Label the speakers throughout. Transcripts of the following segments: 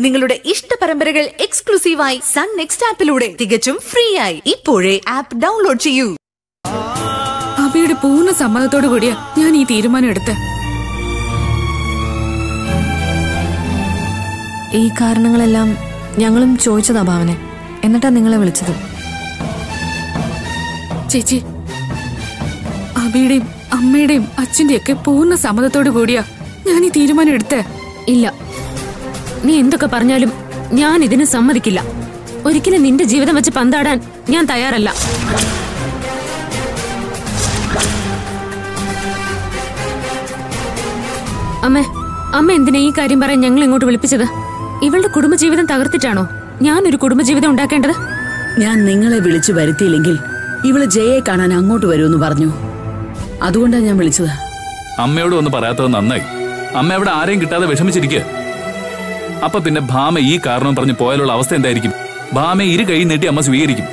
Speaker 1: നിങ്ങളുടെ ഇഷ്ട പരമ്പരകൾ എക്സ്ക്ലൂസീവായി സൺ നെക്സ്റ്റ് ആപ്പിലൂടെ തികച്ചും ഫ്രീ ആയി ഇപ്പോഴേ ആപ്പ് ഡൗൺലോഡ് ചെയ്യൂ
Speaker 2: അബിയുടെ പൂർണ്ണ സമ്മതത്തോടു കൂടിയാ ഞാൻ ഈ തീരുമാനം എടുത്ത്
Speaker 3: ഈ കാരണങ്ങളെല്ലാം ഞങ്ങളും ചോദിച്ചതാ ഭാവനെ എന്നിട്ടാ നിങ്ങളെ വിളിച്ചത്
Speaker 2: ചേച്ചി അബിയുടെയും അമ്മയുടെയും അച്ഛന്റെയും ഒക്കെ പൂർണ്ണ സമ്മതത്തോടു കൂടിയാ ഞാൻ ഈ തീരുമാനം എടുത്തേ
Speaker 4: ഇല്ല നീ എന്തൊക്കെ പറഞ്ഞാലും ഞാൻ ഇതിന് സമ്മതിക്കില്ല ഒരിക്കലും നിന്റെ ജീവിതം വെച്ച് പന്താടാൻ ഞാൻ തയ്യാറല്ല അമ്മേ അമ്മ എന്തിനാ ഈ കാര്യം പറയാൻ ഞങ്ങൾ ഇങ്ങോട്ട് വിളിപ്പിച്ചത് ഇവളുടെ കുടുംബജീവിതം തകർത്തിട്ടാണോ ഞാനൊരു കുടുംബജീവിതം ഉണ്ടാക്കേണ്ടത്
Speaker 5: ഞാൻ നിങ്ങളെ വിളിച്ചു വരുത്തിയില്ലെങ്കിൽ ഇവള് ജയയെ കാണാൻ അങ്ങോട്ട് വരുമെന്ന് പറഞ്ഞു അതുകൊണ്ടാണ് ഞാൻ വിളിച്ചത്
Speaker 6: അമ്മയോട് ഒന്ന് പറയാത്തത് നന്നായി അമ്മ അവിടെ ആരെയും കിട്ടാതെ വിഷമിച്ചിരിക്കുക അപ്പൊ പിന്നെ ഭാമ ഈ കാരണം പറഞ്ഞ് പോയാലുള്ള അവസ്ഥ എന്തായിരിക്കും ഭാമയെ ഇരു കൈ നീട്ടി അമ്മ സ്വീകരിക്കും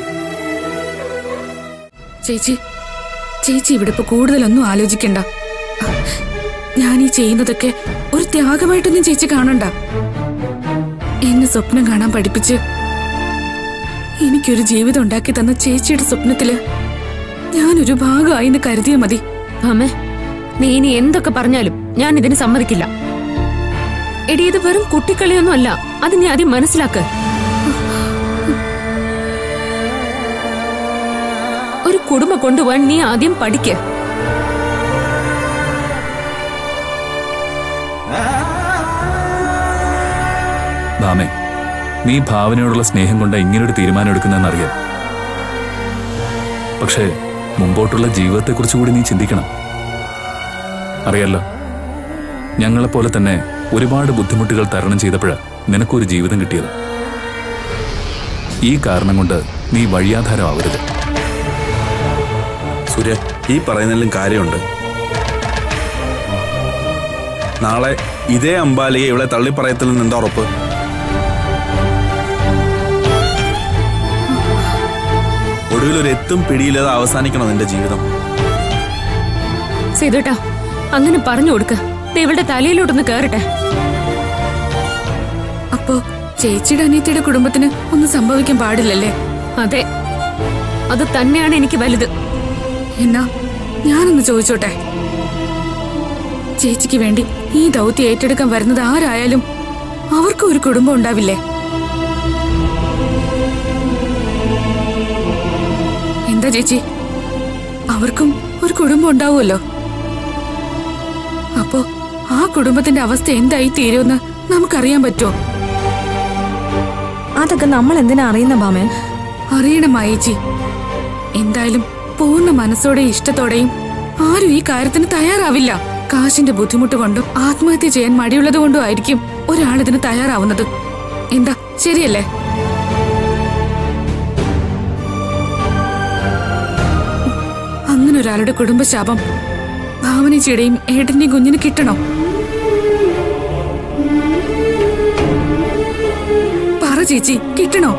Speaker 2: ചേച്ചി ചേച്ചി ഇവിടെ ഇപ്പൊ കൂടുതലൊന്നും ആലോചിക്കണ്ട ഞാൻ ഈ ചെയ്യുന്നതൊക്കെ ഒരു ത്യാഗമായിട്ടൊന്നും ചേച്ചി കാണണ്ട എന്നെ സ്വപ്നം കാണാൻ പഠിപ്പിച്ച് എനിക്കൊരു ജീവിതം ഉണ്ടാക്കി തന്ന ചേച്ചിയുടെ സ്വപ്നത്തില് ഞാനൊരു ഭാഗമായി എന്ന് കരുതിയാ മതി
Speaker 4: അമ്മേ നീ ഇനി എന്തൊക്കെ പറഞ്ഞാലും ഞാൻ ഇതിന് സമ്മതിക്കില്ല എടി ഇത് വെറും കുട്ടിക്കളിയൊന്നും അല്ല അത് നീ ആദ്യം മനസ്സിലാക്ക് ഒരു കുടുംബം കൊണ്ടുപോകാൻ നീ ആദ്യം പഠിക്ക്
Speaker 6: ഭാമേ നീ ഭാവനയോടുള്ള സ്നേഹം കൊണ്ട് ഇങ്ങനൊരു തീരുമാനം എടുക്കുന്നതെന്നറിയാം പക്ഷേ മുമ്പോട്ടുള്ള ജീവിതത്തെക്കുറിച്ച് കൂടി നീ ചിന്തിക്കണം അറിയാലോ ഞങ്ങളെപ്പോലെ തന്നെ ഒരുപാട് ബുദ്ധിമുട്ടുകൾ തരണം ചെയ്തപ്പോഴാണ് നിനക്കൊരു ജീവിതം കിട്ടിയത് ഈ കാരണം കൊണ്ട് നീ വഴിയാധാരമാവരുത്
Speaker 7: സൂര്യ ഈ പറയുന്നതിലും കാര്യമുണ്ട് നാളെ ഇതേ അമ്പാലിയെ ഇവിടെ തള്ളിപ്പറയത്തിൽ എന്താ ഉറപ്പ് ഒടുവിൽ ഒരു എത്തും പിടിയില്ലാതെ അവസാനിക്കണം നിന്റെ ജീവിതം
Speaker 4: സേതുട്ടാ അങ്ങനെ പറഞ്ഞു കൊടുക്ക ദേ ഇവളുടെ തലയിലോട്ടൊന്ന് കേറട്ടെ
Speaker 2: അപ്പോ ചേച്ചിയുടെ അനിയത്തിയുടെ കുടുംബത്തിന് ഒന്നും സംഭവിക്കാൻ പാടില്ലല്ലേ
Speaker 4: അതെ അത് തന്നെയാണ് എനിക്ക് വലുത്
Speaker 2: എന്നാ ഞാനൊന്ന് ചോദിച്ചോട്ടെ ചേച്ചിക്ക് വേണ്ടി ഈ ദൗത്യം ഏറ്റെടുക്കാൻ വരുന്നത് ആരായാലും അവർക്കും ഒരു കുടുംബം ഉണ്ടാവില്ലേ എന്താ ചേച്ചി അവർക്കും ഒരു കുടുംബം ഉണ്ടാവുമല്ലോ അപ്പോ ആ കുടുംബത്തിന്റെ അവസ്ഥ എന്തായി തീരുമെന്ന് നമുക്കറിയാൻ പറ്റുമോ
Speaker 3: അതൊക്കെ നമ്മൾ എന്തിനാ അറിയുന്ന ഭാമേ
Speaker 2: അറിയണം മായേച്ചി എന്തായാലും പൂർണ്ണ മനസ്സോടെയും ഇഷ്ടത്തോടെയും ആരും ഈ കാര്യത്തിന് തയ്യാറാവില്ല കാശിന്റെ ബുദ്ധിമുട്ട് കൊണ്ടും ആത്മഹത്യ ചെയ്യാൻ മടിയുള്ളത് കൊണ്ടും ആയിരിക്കും ഒരാൾ ഇതിന് തയ്യാറാവുന്നത് എന്താ ശരിയല്ലേ അങ്ങനെ ഒരാളുടെ കുടുംബശാപം ഭാവനച്ചിയുടെയും ഏട്ടന്റെയും കുഞ്ഞിന് കിട്ടണോ പറ ചേച്ചി കിട്ടണോ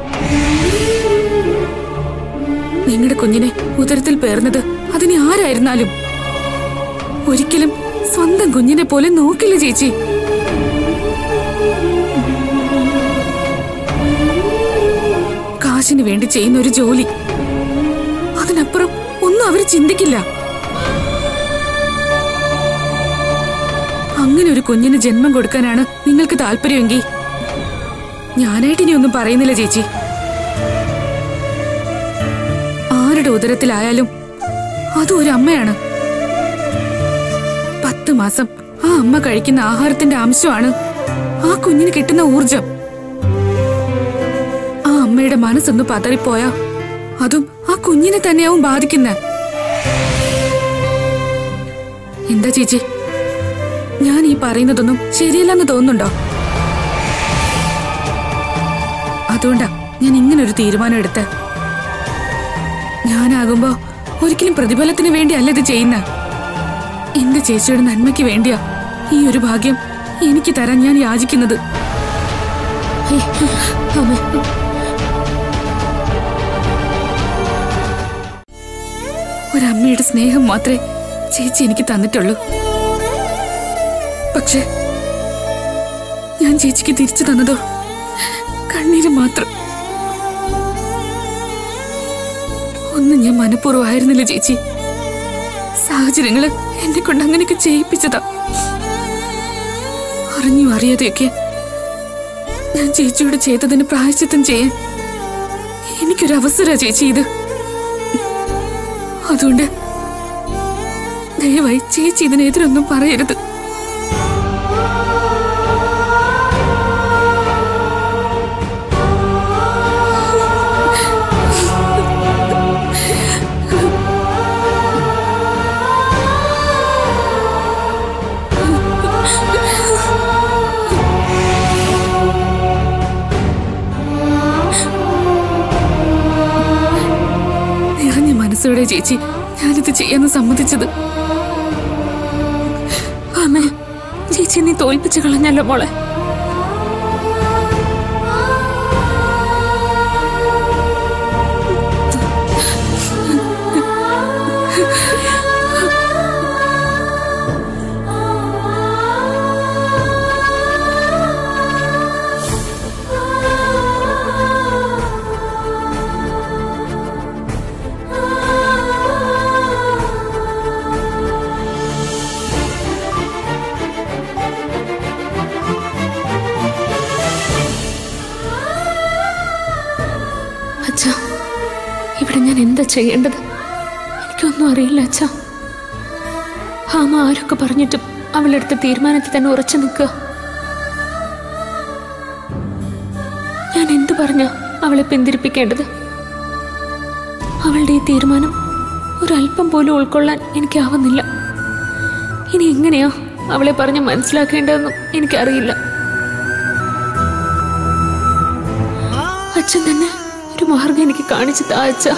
Speaker 2: നിങ്ങളുടെ കുഞ്ഞിനെ ഉദരത്തിൽ പേർന്നത് അതിന് ആരായിരുന്നാലും ഒരിക്കലും സ്വന്തം കുഞ്ഞിനെ പോലെ നോക്കില്ല ചേച്ചി കാശിന് വേണ്ടി ചെയ്യുന്ന ഒരു ജോലി അതിനപ്പുറം ഒന്നും അവർ ചിന്തിക്കില്ല അങ്ങനെ ഒരു കുഞ്ഞിന് ജന്മം കൊടുക്കാനാണ് നിങ്ങൾക്ക് താല്പര്യമെങ്കിൽ ഞാനായിട്ട് ഇനി ഒന്നും പറയുന്നില്ല ചേച്ചി ആരുടെ ഉദരത്തിലായാലും അതും ഒരു അമ്മയാണ് പത്ത് മാസം ആ അമ്മ കഴിക്കുന്ന ആഹാരത്തിന്റെ അംശമാണ് ആ കുഞ്ഞിന് കിട്ടുന്ന ഊർജം ആ അമ്മയുടെ മനസ്സൊന്ന് പതറിപ്പോയാ അതും ആ കുഞ്ഞിനെ തന്നെയാവും ബാധിക്കുന്ന എന്താ ചേച്ചി ഞാൻ ഈ പറയുന്നതൊന്നും ശരിയല്ലെന്ന് തോന്നുന്നുണ്ടോ അതുകൊണ്ടാ ഞാൻ ഇങ്ങനൊരു തീരുമാനം എടുത്ത് ഞാനാകുമ്പോ ഒരിക്കലും പ്രതിഫലത്തിന് വേണ്ടി അല്ല ഇത് ചെയ്യുന്ന എന്റെ ചേച്ചിയുടെ നന്മയ്ക്ക് വേണ്ടിയാ ഈ ഒരു ഭാഗ്യം എനിക്ക് തരാൻ ഞാൻ യാചിക്കുന്നത്
Speaker 4: അമ്മേ
Speaker 2: ഒരമ്മയുടെ സ്നേഹം മാത്രമേ ചേച്ചി എനിക്ക് തന്നിട്ടുള്ളൂ പക്ഷെ ഞാൻ ചേച്ചിക്ക് തിരിച്ചു തന്നതോ കണ്ണീര് മാത്രം ഒന്നും ഞാൻ മനഃപൂർവ്വമായിരുന്നില്ല ചേച്ചി സാഹചര്യങ്ങള് എന്നെ കൊണ്ട് അങ്ങനെയൊക്കെ ചെയ്യിപ്പിച്ചതാ അറിഞ്ഞു അറിയാതെയൊക്കെ ഞാൻ ചേച്ചിയോട് ചെയ്തതിന് പ്രായശ്ചിത്തം ചെയ്യാൻ എനിക്കൊരു അവസര ചേച്ചി ഇത് അതുകൊണ്ട് ദയവായി ചേച്ചി ഇതിനെതിരൊന്നും പറയരുത് നിറഞ്ഞ മനസ്സോടെ ചേച്ചി ഞാനിത് ചെയ്യാന്ന് സമ്മതിച്ചത്
Speaker 4: അമ്മേ ചേച്ചി നീ തോൽപ്പിച്ചു കളഞ്ഞല്ലോ മോളെ അച്ഛാ ഇവിടെ ഞാൻ എന്താ ചെയ്യേണ്ടത് എനിക്കൊന്നും അറിയില്ല അച്ഛാ ആമ ആരൊക്കെ പറഞ്ഞിട്ടും അവളെടുത്ത തീരുമാനത്തിൽ തന്നെ ഉറച്ചു നിൽക്കുക ഞാൻ എന്തു പറഞ്ഞ അവളെ പിന്തിരിപ്പിക്കേണ്ടത് അവളുടെ ഈ തീരുമാനം ഒരല്പം പോലും ഉൾക്കൊള്ളാൻ എനിക്കാവുന്നില്ല ഇനി എങ്ങനെയാ അവളെ പറഞ്ഞ് മനസ്സിലാക്കേണ്ടതെന്നും എനിക്കറിയില്ല അച്ഛൻ തന്നെ ഒരു മാർഗം എനിക്ക് കാണിച്ചു താ അച്ഛാ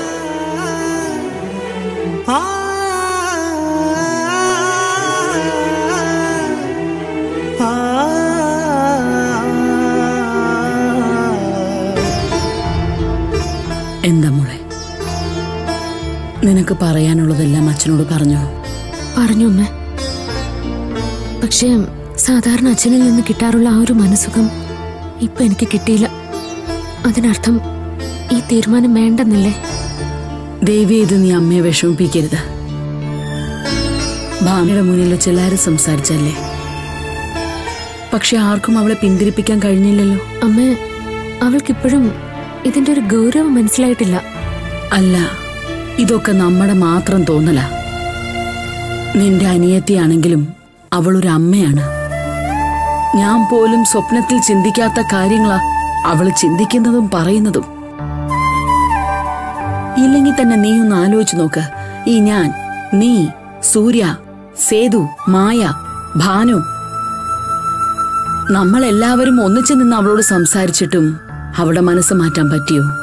Speaker 5: എന്താ മോളെ നിനക്ക് പറയാനുള്ളതെല്ലാം അച്ഛനോട് പറഞ്ഞോ
Speaker 4: പറഞ്ഞു അമ്മ പക്ഷേ സാധാരണ അച്ഛനിൽ നിന്ന് കിട്ടാറുള്ള ആ ഒരു മനസുഖം ഇപ്പൊ എനിക്ക് കിട്ടിയില്ല അതിനർത്ഥം ഈ തീരുമാനം വേണ്ടെന്നല്ലേ
Speaker 5: ദേവി ഇത് നീ അമ്മയെ വിഷമിപ്പിക്കരുത് ഭാമയുടെ മുന്നിൽ വെച്ച് എല്ലാവരും സംസാരിച്ചല്ലേ പക്ഷെ ആർക്കും അവളെ പിന്തിരിപ്പിക്കാൻ കഴിഞ്ഞില്ലല്ലോ
Speaker 4: അമ്മ അവൾക്കിപ്പോഴും ഇതിന്റെ ഒരു ഗൗരവം മനസ്സിലായിട്ടില്ല
Speaker 5: അല്ല ഇതൊക്കെ നമ്മുടെ മാത്രം തോന്നല നിന്റെ അനിയത്തിയാണെങ്കിലും അവളൊരു അമ്മയാണ് ഞാൻ പോലും സ്വപ്നത്തിൽ ചിന്തിക്കാത്ത കാര്യങ്ങളാ അവള് ചിന്തിക്കുന്നതും പറയുന്നതും ഇല്ലെങ്കിൽ തന്നെ നീ ഒന്ന് ആലോചിച്ചു നോക്ക് ഈ ഞാൻ നീ സൂര്യ സേതു മായ ഭാനു നമ്മളെല്ലാവരും ഒന്നിച്ചു നിന്ന് അവളോട് സംസാരിച്ചിട്ടും അവളുടെ മനസ്സ് മാറ്റാൻ പറ്റിയോ